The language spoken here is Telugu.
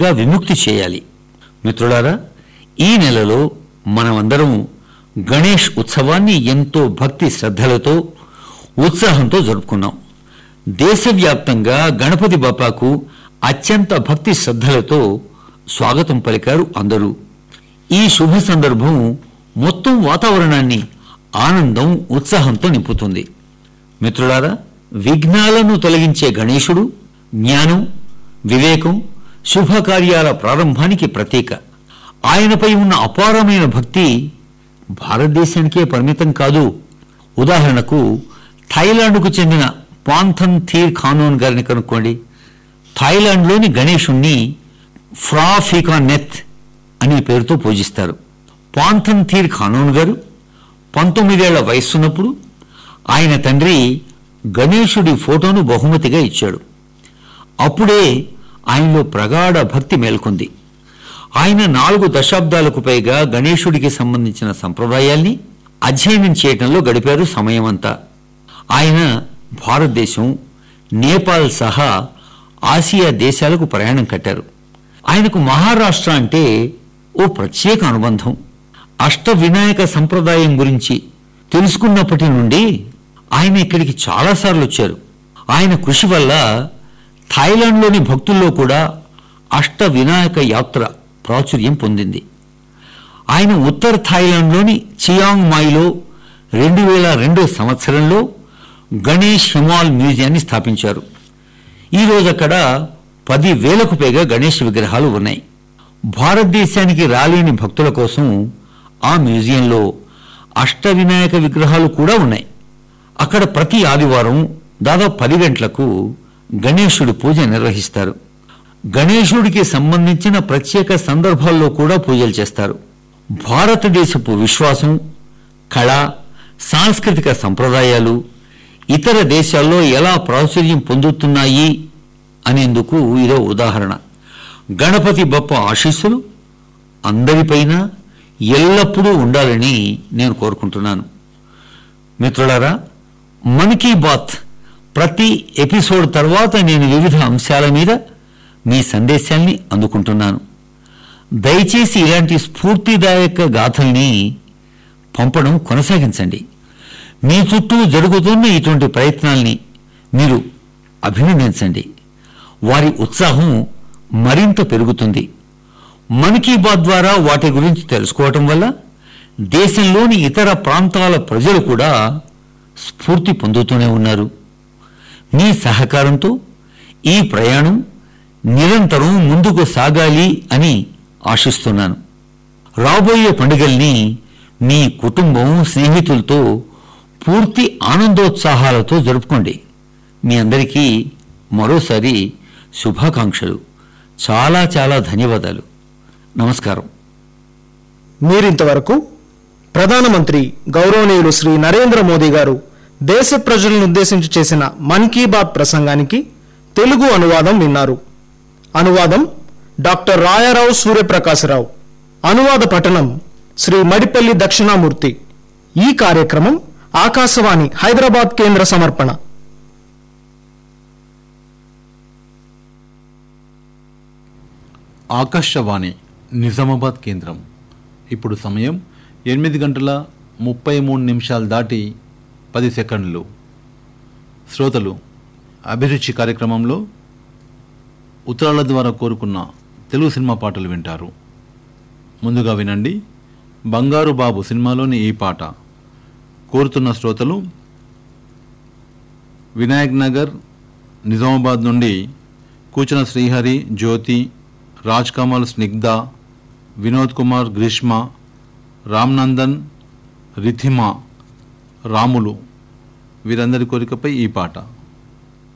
పూర్తిగా విముక్తి చేయాలి మిత్రులారా ఈ నెలలో మనమందరం గణేష్ ఉత్సవాన్ని ఎంతో భక్తి శ్రద్ధలతో ఉత్సాహంతో జరుపుకున్నాం దేశవ్యాప్తంగా గణపతి బాపాకు అత్యంత భక్తి శ్రద్ధలతో స్వాగతం పలికారు అందరూ ఈ శుభ సందర్భం మొత్తం వాతావరణాన్ని ఆనందం ఉత్సాహంతో నింపుతుంది మిత్రులారా విఘ్నాలను తొలగించే గణేశుడు జ్ఞానం వివేకం శుభకార్యాల ప్రారంభానికి ప్రతీక ఆయనపై ఉన్న అపారమైన భక్తి భారతదేశానికే పరిమితం కాదు ఉదాహరణకు థాయిలాండ్కు చెందిన పాంథన్ థీర్ ఖానోన్ గారిని కనుక్కోండి థాయిలాండ్లోని గణేశుణ్ణి ఫ్రాఫికానెత్ అనే పేరుతో పూజిస్తారు పాంథన్ థీర్ ఖానోన్ గారు పంతొమ్మిదేళ్ల వయస్సున్నప్పుడు ఆయన తండ్రి గణేశుడి ఫోటోను బహుమతిగా ఇచ్చాడు అప్పుడే ఆయనలో ప్రగాఢ భక్తి మేల్కొంది ఆయన నాలుగు దశాబ్దాలకు పైగా గణేశుడికి సంబంధించిన సంప్రదాయాల్ని అధ్యయనం చేయటంలో గడిపారు సమయమంతా ఆయన భారతదేశం నేపాల్ సహా ఆసియా దేశాలకు ప్రయాణం కట్టారు ఆయనకు మహారాష్ట్ర అంటే ఓ ప్రత్యేక అనుబంధం అష్ట వినాయక సంప్రదాయం గురించి తెలుసుకున్నప్పటి నుండి ఆయన ఇక్కడికి చాలాసార్లు వచ్చారు ఆయన కృషి వల్ల థాయిలాండ్లోని భక్తుల్లో కూడా అష్ట వినాయక యాత్ర ప్రాచుర్యం పొందింది ఆయన ఉత్తర థాయిలాండ్లోని చియాంగ్ మాయిలో రెండు వేల రెండో సంవత్సరంలో గణేష్ హిమాల్ మ్యూజియాన్ని స్థాపించారు ఈరోజు అక్కడ పది వేలకు పైగా గణేష్ విగ్రహాలు ఉన్నాయి భారతదేశానికి రాలేని భక్తుల కోసం ఆ మ్యూజియంలో అష్ట వినాయక విగ్రహాలు కూడా ఉన్నాయి అక్కడ ప్రతి ఆదివారం దాదాపు పది గంటలకు గణేశుడి పూజ నిర్వహిస్తారు గణేశుడికి సంబంధించిన ప్రత్యేక సందర్భాల్లో కూడా పూజలు చేస్తారు భారతదేశపు విశ్వాసం కళ సాంస్కృతిక సంప్రదాయాలు ఇతర దేశాల్లో ఎలా ప్రాచుర్యం పొందుతున్నాయి అనేందుకు ఇదో ఉదాహరణ గణపతి బప్ప ఆశీస్సులు అందరిపైన ఎల్లప్పుడూ ఉండాలని నేను కోరుకుంటున్నాను మిత్రులారా మన్ కీ బాత్ ప్రతి ఎపిసోడ్ తర్వాత నేను వివిధ అంశాల మీద మీ సందేశాల్ని అందుకుంటున్నాను దయచేసి ఇలాంటి స్ఫూర్తిదాయక గాథల్ని పంపడం కొనసాగించండి మీ చుట్టూ జరుగుతున్న ఇటువంటి ప్రయత్నాల్ని మీరు అభినందించండి వారి ఉత్సాహం మరింత పెరుగుతుంది మన్ కీ బాత్ ద్వారా వాటి గురించి తెలుసుకోవటం వల్ల దేశంలోని ఇతర ప్రాంతాల ప్రజలు కూడా స్ఫూర్తి పొందుతూనే ఉన్నారు మీ సహకారంతో ఈ ప్రయాణం నిరంతరం ముందుకు సాగాలి అని ఆశిస్తున్నాను రాబోయే పండుగల్ని మీ కుటుంబం స్నేహితులతో పూర్తి ఆనందోత్సాహాలతో జరుపుకోండి మీ అందరికీ మరోసారి శుభాకాంక్షలు చాలా చాలా ధన్యవాదాలు నమస్కారం మీరింతవరకు ప్రధానమంత్రి గౌరవనీయులు శ్రీ నరేంద్ర మోదీ గారు దేశ ప్రజలను ఉద్దేశించి చేసిన మన్ కీ బాత్ ప్రసంగానికి తెలుగు అనువాదం విన్నారు అనువాదం డాక్టర్ రాయారావు సూర్యప్రకాశరావు అనువాద పఠనం శ్రీ మడిపల్లి దక్షిణామూర్తి ఈ కార్యక్రమం ఆకాశవాణి హైదరాబాద్ కేంద్ర సమర్పణ ఆకాశవాణి నిజామాబాద్ కేంద్రం ఇప్పుడు సమయం ఎనిమిది గంటల ముప్పై మూడు నిమిషాలు దాటి పది సెకండ్లు శ్రోతలు అభిరుచి కార్యక్రమంలో ఉత్తరాల ద్వారా కోరుకున్న తెలుగు సినిమా పాటలు వింటారు ముందుగా వినండి బంగారు బాబు సినిమాలోని ఈ పాట కోరుతున్న శ్రోతలు వినాయక్ నగర్ నిజామాబాద్ నుండి కూచన శ్రీహరి జ్యోతి రాజ్ కమల్ స్నిగ్ధ వినోద్ కుమార్ గ్రీష్మ రామ్నందన్ రిథిమ రాములు వీరందరి కోరికపై ఈ పాట